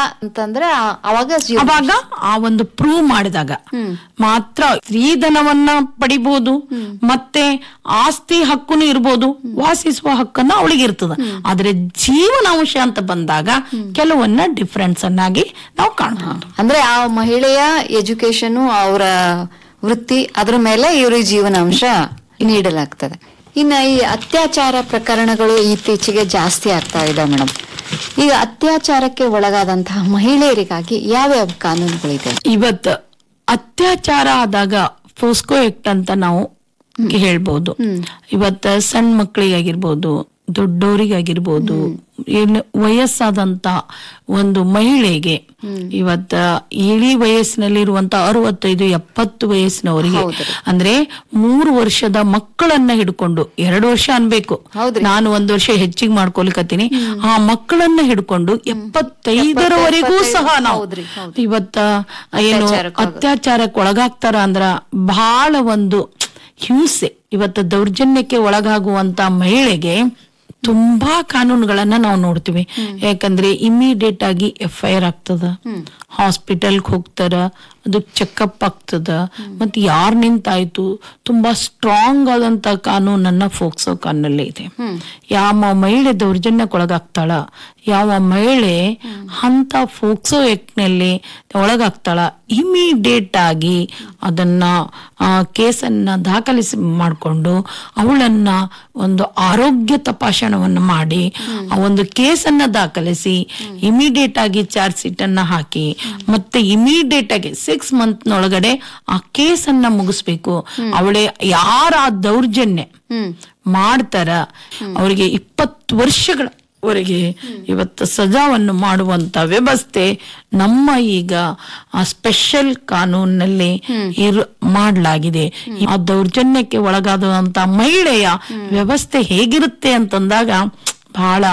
ಅಂತಂದ್ರೆ ಆ- ಅವಾಗ ಜೀವ ಅವಾಗ ಆ ಒಂದು ಪ್ರೂವ್ ಮಾಡಿದಾಗ ಮಾತ್ರ ಸ್ತ್ರೀಧನವನ್ನ ಪಡಿಬಹುದು ಮತ್ತೆ ಆಸ್ತಿ ಹಕ್ಕುನು ಇರ್ಬೋದು ವಾಸಿಸುವ ಹಕ್ಕನ್ನ ಅವಳಿಗೆ ಇರ್ತದ ಆದ್ರೆ ಜೀವನಾಂಶ ಅಂತ ಬಂದಾಗ ಕೆಲವನ್ನ ಡಿಫ್ರೆನ್ಸ್ ಅನ್ನಾಗಿ ನಾವು ಕಾಣಬಹುದು ಅಂದ್ರೆ ಆ ಮಹಿಳೆಯ ಎಜುಕೇಶನ್ ಅವರ ವೃತ್ತಿ ಅದ್ರ ಮೇಲೆ ಇವ್ರಿಗೆ ಜೀವನಾಂಶ ನೀಡಲಾಗ್ತದೆ ಇನ್ನ ಈ ಅತ್ಯಾಚಾರ ಪ್ರಕರಣಗಳು ಇತ್ತೀಚೆಗೆ ಜಾಸ್ತಿ ಆಗ್ತಾ ಇದೆ ಮೇಡಮ್ ಈಗ ಅತ್ಯಾಚಾರಕ್ಕೆ ಒಳಗಾದಂತಹ ಮಹಿಳೆಯರಿಗಾಗಿ ಯಾವ್ಯಾವ ಕಾನೂನುಗಳಿದೆ ಇವತ್ ಅತ್ಯಾಚಾರ ಆದಾಗ ಫೋಸ್ಕೋ ಆಕ್ಟ್ ಅಂತ ನಾವು ಹೇಳ್ಬೋದು ಇವತ್ತ ಸಣ್ಣ ಮಕ್ಕಳಿಗಾಗಿರ್ಬೋದು ದೊಡ್ಡವರಿಗಾಗಿರ್ಬೋದು ಏನು ವಯಸ್ಸಾದಂತ ಒಂದು ಮಹಿಳೆಗೆ ಇವತ್ತ ಇಳಿ ವಯಸ್ಸಿನಲ್ಲಿರುವಂತ ಅರವತ್ತೈದು ಎಪ್ಪತ್ತು ವಯಸ್ಸಿನವರಿಗೆ ಅಂದ್ರೆ ಮೂರು ವರ್ಷದ ಮಕ್ಕಳನ್ನ ಹಿಡ್ಕೊಂಡು ಎರಡು ವರ್ಷ ಅನ್ಬೇಕು ಹೌದ್ರಿ. ನಾನು ಒಂದ್ ವರ್ಷ ಹೆಚ್ಚಿಗೆ ಮಾಡ್ಕೊಲಿಕತ್ತೀನಿ ಆ ಮಕ್ಕಳನ್ನ ಹಿಡ್ಕೊಂಡು ಎಪ್ಪತ್ತೈದರವರೆಗೂ ಸಹ ನಾವು ಹೌದ್ರಿ, ಹೌದು. ಇವತ್ತ ಏನು ಅತ್ಯಾಚಾರಕ್ಕಾಗ- ಅತ್ಯಾಚಾರಕ್ಕೆ ಒಳಗಾಗ್ತಾರ ಅಂದ್ರ ಬಹಳ ಒಂದು ಹಿಂಸೆ ಇವತ್ತ ದೌರ್ಜನ್ಯಕ್ಕೆ ಒಳಗಾಗುವಂತ ಮಹಿಳೆಗೆ ತುಂಬಾ ಕಾನೂನುಗಳನ್ನ ನಾವು ನೋಡ್ತೀವಿ ಯಾಕಂದ್ರೆ ಇಮಿಡಿಯೇಟ್ ಆಗಿ ಎಫ್ ಐ ಆರ್ ಆಗ್ತದ ಹಾಸ್ಪಿಟಲ್ಗೆ ಹೋಗ್ತಾರ ಅದು ಚೆಕಪ್ ಆಗ್ತದ ಮತ್ತೆ ಯಾರ್ ನಿಂತಾಯ್ತು ತುಂಬಾ ಸ್ಟ್ರಾಂಗ್ ಆದಂತ ಕಾನೂನನ್ನ ಫೋಕ್ಸೋ ಕಾನಲ್ಲಿ ಇದೆ ಯಾವ ಮಹಿಳೆ ದೌರ್ಜನ್ಯಕ್ಕೊಳಗಾಗ್ತಾಳ ಯಾವ ಮಹಿಳೆ ಅಂತ ಫೋಕ್ಸೋ ನಲ್ಲಿ ಒಳಗಾಗ್ತಾಳ ಇಮಿಡಿಯೇಟ್ ಆಗಿ ಅದನ್ನ ಆ, ಕೇಸನ್ನ ದಾಖಲಿಸಿ ಮಾಡಿಕೊಂಡು ಅವಳನ್ನ ಒಂದು ಆರೋಗ್ಯ ತಪಾಸಣವನ್ನು ಮಾಡಿ ಆ ಒಂದು ಕೇಸನ್ನ ದಾಖಲಿಸಿ ಇಮಿಡಿಯೇಟ್ ಆಗಿ ಚಾರ್ಜ್ ಶೀಟ್ ಅನ್ನ ಹಾಕಿ ಮತ್ತೆ ಇಮಿಡಿಯೇಟ್ ಆಗಿ ಸಿಕ್ಸ್ ಮಂತ್ ನೊಳಗಡೆ ಆ ಕೇಸನ್ನ ಮುಗಿಸ್ಬೇಕು ಅವಳೆ ಯಾರ ಆ ದೌರ್ಜನ್ಯ ಮಾಡ್ತಾರ ಅವರಿಗೆ ಇಪ್ಪತ್ತು ವರ್ಷಗಳವರೆಗೆ ಇವತ್ತು ಸಜಾವನ್ನು ಮಾಡುವಂತ ವ್ಯವಸ್ಥೆ ನಮ್ಮ ಈಗ ಆ ಸ್ಪೆಷಲ್ ಕಾನೂನಿನಲ್ಲಿ ಇರ್ ಮಾಡಲಾಗಿದೆ ಆ ದೌರ್ಜನ್ಯಕ್ಕೆ ಒಳಗಾದಂತ ಮಹಿಳೆಯ ವ್ಯವಸ್ಥೆ ಹೇಗಿರುತ್ತೆ ಅಂತಂದಾಗ ಬಹಳ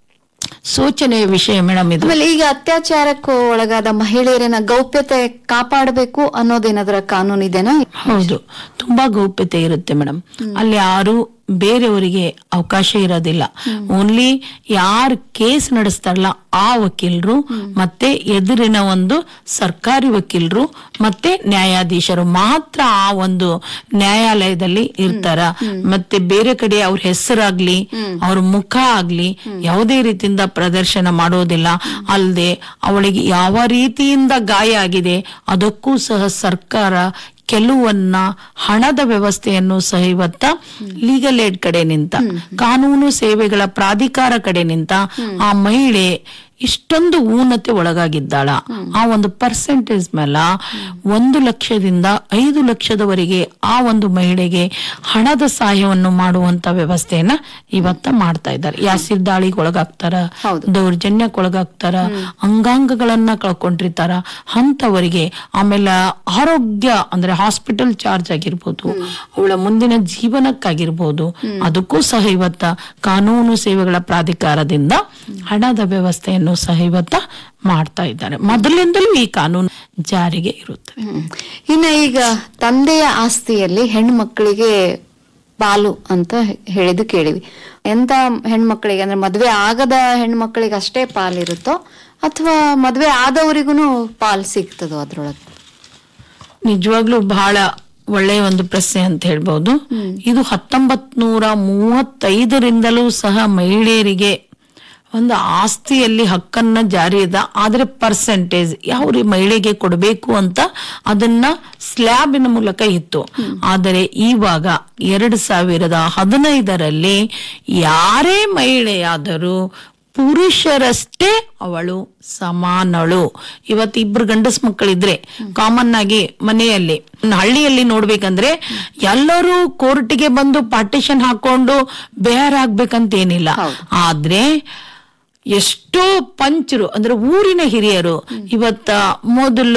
ಸೂಚನೆಯ ವಿಷಯ ಮೇಡಮ್ ಇದು ಆಮೇಲೆ ಈಗ ಅತ್ಯಾಚಾರಕ್ಕೂ ಒಳಗಾದ ಮಹಿಳೆಯರನ್ನ ಗೌಪ್ಯತೆ ಕಾಪಾಡಬೇಕು ಅನ್ನೋದೇನಾದ್ರ ಕಾನೂನು ಇದೆನಾ ಹೌದು ತುಂಬಾ ಗೌಪ್ಯತೆ ಇರುತ್ತೆ ಮೇಡಮ್ ಅಲ್ಲಿ ಯಾರು ಬೇರೆಯವರಿಗೆ ಅವಕಾಶ ಇರೋದಿಲ್ಲ ಓನ್ಲಿ ಯಾರು ಕೇಸ್ ನಡೆಸ್ತಾರಲ್ಲ ಆ ವಕೀಲರು ಮತ್ತೆ ಎದುರಿನ ಒಂದು ಸರ್ಕಾರಿ ವಕೀಲರು ಮತ್ತೆ ನ್ಯಾಯಾಧೀಶರು ಮಾತ್ರ ಆ ಒಂದು ನ್ಯಾಯಾಲಯದಲ್ಲಿ ಇರ್ತಾರ ಮತ್ತೆ ಬೇರೆ ಕಡೆ ಅವ್ರ ಹೆಸರಾಗ್ಲಿ ಅವ್ರ ಮುಖ ಆಗ್ಲಿ ಯಾವುದೇ ರೀತಿಯಿಂದ ಪ್ರದರ್ಶನ ಮಾಡೋದಿಲ್ಲ ಅಲ್ಲದೆ ಅವಳಿಗೆ ಯಾವ ರೀತಿಯಿಂದ ಗಾಯ ಆಗಿದೆ ಅದಕ್ಕೂ ಸಹ ಸರ್ಕಾರ ಕೆಲವನ್ನ ಹಣದ ವ್ಯವಸ್ಥೆಯನ್ನು ಸಹ ಇವತ್ತ ಲೀಗಲ್ ಏಡ್ ಕಡೆ ನಿಂತ ಕಾನೂನು ಸೇವೆಗಳ ಪ್ರಾಧಿಕಾರ ಕಡೆ ನಿಂತ ಆ ಮಹಿಳೆ ಇಷ್ಟೊಂದು ಊನತೆ ಒಳಗಾಗಿದ್ದಾಳ ಆ ಒಂದು ಪರ್ಸೆಂಟೇಜ್ ಮೇಲ ಒಂದು ಲಕ್ಷದಿಂದ ಐದು ಲಕ್ಷದವರೆಗೆ ಆ ಒಂದು ಮಹಿಳೆಗೆ ಹಣದ ಸಹಾಯವನ್ನು ಮಾಡುವಂತ ವ್ಯವಸ್ಥೆಯನ್ನ ಇವತ್ತ ಮಾಡ್ತಾ ಇದ್ದಾರೆ ಯಾಸಿರ್ ದಾಳಿಗೆ ಒಳಗಾಗ್ತಾರ ದೌರ್ಜನ್ಯಕ್ಕೆ ಒಳಗಾಗ್ತಾರ ಅಂಗಾಂಗಗಳನ್ನ ಕಳ್ಕೊಂಡಿರ್ತಾರ ಅಂತವರಿಗೆ ಆಮೇಲೆ ಆರೋಗ್ಯ ಅಂದ್ರೆ ಹಾಸ್ಪಿಟಲ್ ಚಾರ್ಜ್ ಆಗಿರ್ಬೋದು ಅವಳ ಮುಂದಿನ ಜೀವನಕ್ಕಾಗಿರ್ಬೋದು ಅದಕ್ಕೂ ಸಹ ಇವತ್ತ ಕಾನೂನು ಸೇವೆಗಳ ಪ್ರಾಧಿಕಾರದಿಂದ ಹಣದ ವ್ಯವಸ್ಥೆಯನ್ನು ಸಹ ಇವತ್ತ ಮಾಡ್ತಾ ಇದ್ದಾರೆ ಮೊದಲಿಂದಲೂ ಈ ಕಾನೂನು ಜಾರಿಗೆ ಇರುತ್ತೆ ಹ್ಮ್. ಇನ್ನ ಈಗ ತಂದೆಯ ಆಸ್ತಿಯಲ್ಲಿ ಹೆಣ್ಮಕ್ಳಿಗೆ ಪಾಲು ಅಂತ ಹೇಳಿದ್ದು ಕೇಳಿವಿ ಎಂತ ಹೆಣ್ಮಕ್ಳಿಗೆ ಅಂದ್ರೆ ಮದ್ವೆ ಆಗದ ಹೆಣ್ಮಕ್ಳಿಗೆ ಅಷ್ಟೇ ಪಾಲಿರುತ್ತೋ ಅಥವಾ ಮದ್ವೆ ಆದವರಿಗೂ ಪಾಲ್ ಸಿಗ್ತದೋ ಅದ್ರೊಳಗೆ ನಿಜವಾಗ್ಲೂ ಬಹಳ ಒಳ್ಳೆಯ ಒಂದು ಪ್ರಶ್ನೆ ಅಂತ ಹೇಳ್ಬಹುದು ಇದು ಹತ್ತೊಂಬತ್ ನೂರ ಮೂವತ್ತೈದರಿಂದಲೂ ಸಹ ಮಹಿಳೆಯರಿಗೆ ಒಂದು ಆಸ್ತಿಯಲ್ಲಿ ಹಕ್ಕನ್ನ ಜಾರಿ ಇದೆ ಆದ್ರೆ ಪರ್ಸೆಂಟೇಜ್ ಯಾವ ರೀ ಮಹಿಳೆಗೆ ಕೊಡಬೇಕು ಅಂತ ಅದನ್ನ ಸ್ಲ್ಯಾಬಿನ ಮೂಲಕ ಇತ್ತು ಆದರೆ ಇವಾಗ ಎರಡ್ ಸಾವಿರದ ಹದಿನೈದರಲ್ಲಿ ಯಾರೇ ಮಹಿಳೆಯಾದರೂ ಪುರುಷರಷ್ಟೇ ಅವಳು ಸಮಾನಳು ಇವತ್ತು ಇಬ್ರು ಗಂಡಸ್ ಮಕ್ಕಳಿದ್ರೆ ಕಾಮನ್ ಆಗಿ ಮನೆಯಲ್ಲಿ ಹಳ್ಳಿಯಲ್ಲಿ ನೋಡ್ಬೇಕಂದ್ರೆ ಎಲ್ಲರೂ ಕೋರ್ಟಿಗೆ ಬಂದು ಪಾರ್ಟಿಷನ್ ಹಾಕೊಂಡು ಬೇರಾಗ್ಬೇಕಂತ ಏನಿಲ್ಲ ಆದ್ರೆ ಎಷ್ಟೋ ಪಂಚರು ಅಂದ್ರೆ ಊರಿನ ಹಿರಿಯರು ಇವತ್ತ ಮೊದಲು